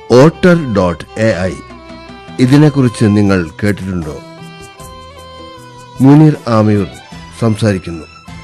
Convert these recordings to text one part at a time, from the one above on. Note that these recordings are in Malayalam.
ഓട്ടർ ഡോട്ട് എ ഐ ഇതിനെക്കുറിച്ച് നിങ്ങൾ കേട്ടിട്ടുണ്ടോ മുനീർ ആമിയൂർ സംസാരിക്കുന്നു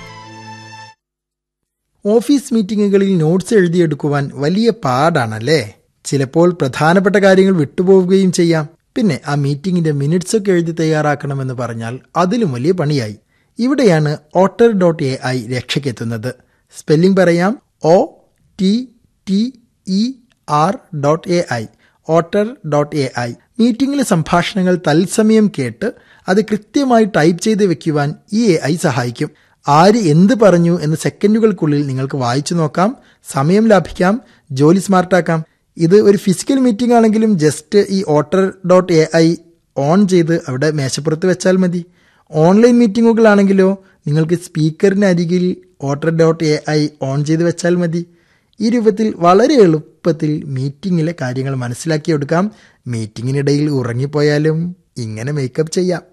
ഓഫീസ് മീറ്റിംഗുകളിൽ നോട്ട്സ് എഴുതിയെടുക്കുവാൻ വലിയ പാടാണല്ലേ ചിലപ്പോൾ പ്രധാനപ്പെട്ട കാര്യങ്ങൾ വിട്ടുപോവുകയും ചെയ്യാം പിന്നെ ആ മീറ്റിംഗിന്റെ മിനിറ്റ്സ് ഒക്കെ എഴുതി തയ്യാറാക്കണമെന്ന് പറഞ്ഞാൽ അതിലും വലിയ പണിയായി ഇവിടെയാണ് ഓട്ടർ ഡോട്ട് എ ഐ രക്ഷയ്ക്കെത്തുന്നത് സ്പെല്ലിംഗ് പറയാം O T T E R dot A I otter dot A I മീറ്റിംഗിലെ സംഭാഷണങ്ങൾ തത്സമയം കേട്ട് അത് കൃത്യമായി ടൈപ്പ് ചെയ്ത് വെക്കുവാൻ ഈ എ ഐ സഹായിക്കും ആര് എന്ത് പറഞ്ഞു എന്ന് സെക്കൻഡുകൾക്കുള്ളിൽ നിങ്ങൾക്ക് വായിച്ചു നോക്കാം സമയം ലാഭിക്കാം ജോലി സ്മാർട്ടാക്കാം ഇത് ഒരു ഫിസിക്കൽ മീറ്റിംഗ് ആണെങ്കിലും ജസ്റ്റ് ഈ otter dot A I on ചെയ്ത് അവിടെ മേശപ്പുറത്ത് വെച്ചാൽ മതി ഓൺലൈൻ മീറ്റിങ്ങുകളാണെങ്കിലോ നിങ്ങൾക്ക് സ്പീക്കറിന് അരികിൽ otter dot A I on ചെയ്ത് വെച്ചാൽ മതി ഈ രൂപത്തിൽ വളരെ എളുപ്പത്തിൽ മീറ്റിംഗിലെ കാര്യങ്ങൾ മനസ്സിലാക്കിയെടുക്കാം മീറ്റിംഗിനിടയിൽ ഉറങ്ങിപ്പോയാലും ഇങ്ങനെ മേക്കപ്പ് ചെയ്യാം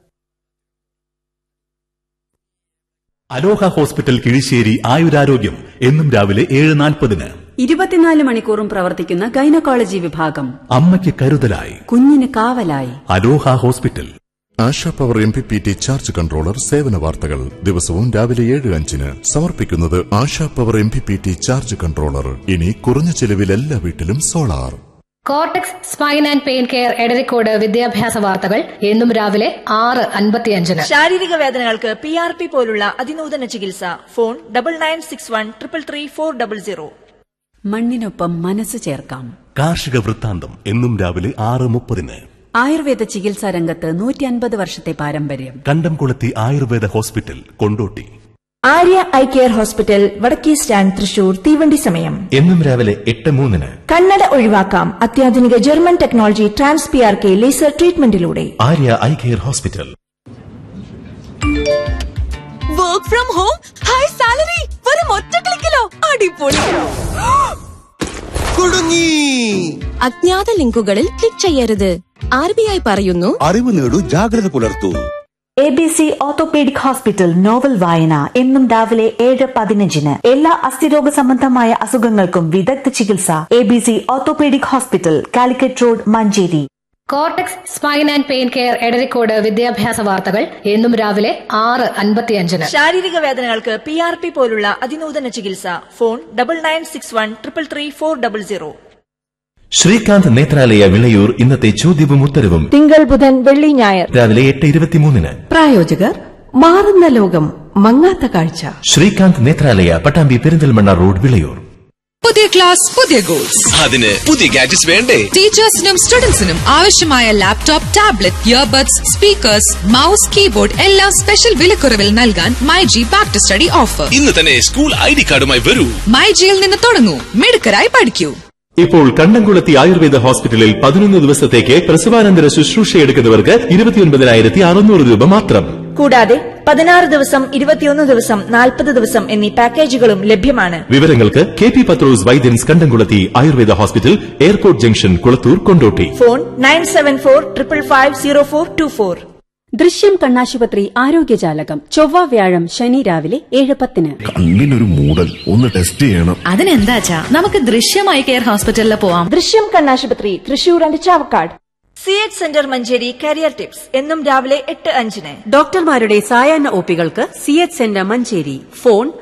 അലോഹ ഹോസ്പിറ്റൽ കിഴിശ്ശേരി ആയുരാരോഗ്യം എന്നും രാവിലെ ഏഴ് നാൽപ്പതിന് ഇരുപത്തിനാല് മണിക്കൂറും പ്രവർത്തിക്കുന്ന ഗൈനക്കോളജി വിഭാഗം അമ്മയ്ക്ക് കരുതലായി കുഞ്ഞിന് കാവലായി Aloha hospital Asha power M P P T charge controller സേവന വാർത്തകൾ ദിവസവും രാവിലെ ഏഴ് അഞ്ചിന് സമർപ്പിക്കുന്നത് Asha power M P P T charge controller ഇനി കുറഞ്ഞ ചെലവിൽ എല്ലാ വീട്ടിലും solar cortex spine and pain care Edarikode വിദ്യാഭ്യാസ വാർത്തകൾ എന്നും രാവിലെ ആറ് അൻപത്തിയഞ്ചിന് ശാരീരിക വേദനകൾക്ക് പി ആർ പി പോലുള്ള അതിനൂതന ചികിത്സ phone double nine six one triple three four double zero മണ്ണിനൊപ്പം മനസ്സ് ചേർക്കാം കാർഷിക വൃത്താന്തം എന്നും രാവിലെ ആറ് മുപ്പതിന് ആയുർവേദ ചികിത്സാ രംഗത്ത് നൂറ്റി അൻപത് വർഷത്തെ പാരമ്പര്യം Kandamkulathi Ayurveda hospital Kondotty Arya eye care hospital വടക്കേ സ്റ്റാൻഡ് തൃശൂർ തീവണ്ടി സമയം എന്നും രാവിലെ എട്ട് മൂന്നിന് കണ്ണട ഒഴിവാക്കാം അത്യാധുനിക German technology trans P R K laser ട്രീറ്റ്മെന്റിലൂടെ Arya eye care hospital work from home high salary വെറും ഒറ്റ ക്ലിക്കിലോ അടിപൊളി കുടുങ്ങി അജ്ഞാത ലിങ്കുകളിൽ ക്ലിക്ക് ചെയ്യരുത് ആർ ബി ഐ പറയുന്നു അറിവ് നേടൂ ജാഗ്രത പുലർത്തൂ A B C orthopaedic hospital novel വായന എന്നും രാവിലെ ഏഴ് പതിനഞ്ചിന് എല്ലാ അസ്ഥിരോഗ സംബന്ധമായ അസുഖങ്ങൾക്കും വിദഗ്ധ ചികിത്സ A B C orthopaedic hospital Calicut road Manjeri cortex spine and pain care Edarikode വിദ്യാഭ്യാസ വാർത്തകൾ എന്നും രാവിലെ ആറ് അൻപത്തിയഞ്ചിന് ശാരീരിക വേദനകൾക്ക് പി ആർ പി പോലുള്ള അതിനൂതന ചികിത്സ phone double nine six one triple three four double zero Srikanth Nethralaya Vilayur ഇന്നത്തെ ചോദ്യവും ഉത്തരവും തിങ്കൾ ബുധൻ വെള്ളി ഞായർ രാവിലെ എട്ട് ഇരുപത്തിമൂന്നിന് പ്രായോജകർ മാറുന്ന ലോകം മങ്ങാത്ത കാഴ്ച ശ്രീകാന്ത് നേത്രാലയ പട്ടാമ്പി പെരിന്തൽമണ്ണ റോഡ് വിളയൂർ പുതിയ ക്ലാസ് പുതിയ ഗോൾസ് അതിന് പുതിയ ഗാഡ്ജറ്റ്സ് വേണ്ടേ ടീച്ചേഴ്സിനും സ്റ്റുഡൻസിനും ആവശ്യമായ laptop tablet earbuds speakers mouse keyboard എല്ലാം സ്പെഷ്യൽ വിലക്കുറവിൽ നൽകാൻ myG back to study offer ഇന്ന് തന്നെ സ്കൂൾ ഐ ഡി കാർഡുമായി വരൂ മൈജിയിൽ നിന്ന് തുടങ്ങൂ മിടുക്കരായി പഠിക്കൂ ഇപ്പോൾ കണ്ടംകുളത്തി ആയുർവേദ ഹോസ്പിറ്റലിൽ പതിനൊന്ന് ദിവസത്തേക്ക് പ്രസവാനന്തര ശുശ്രൂഷ എടുക്കുന്നവർക്ക് ഇരുപത്തിയൊൻപതിനായിരത്തി അറുന്നൂറ് രൂപ മാത്രം കൂടാതെ പതിനാറ് ദിവസം ഇരുപത്തിയൊന്ന് ദിവസം നാൽപ്പത് ദിവസം എന്നീ പാക്കേജുകളും ലഭ്യമാണ് വിവരങ്ങൾക്ക് K P Pathros Vaidyans Kandamkulathi Ayurveda hospital airport junction Kulathur Kondotty phone nine seven four triple five zero four two four Drishyam കണ്ണാശുപത്രി ആരോഗ്യജാലകം ചൊവ്വ വ്യാഴം ശനി രാവിലെ ഏഴ് പത്തിന് കണ്ണിനൊരു മൂടൽ ഒന്ന് ടെസ്റ്റ് ചെയ്യണം അതിനെന്താച്ചാ നമുക്ക് ദൃശ്യമായി കെയർ ഹോസ്പിറ്റലിൽ പോവാം ദൃശ്യം കണ്ണാശുപത്രി Thrissur and Chavakkad C H centre Manjeri career tips എന്നും രാവിലെ എട്ട് അഞ്ചിന് ഡോക്ടർമാരുടെ സായാഹ്ന ഒപികൾക്ക് C H centre Manjeri phone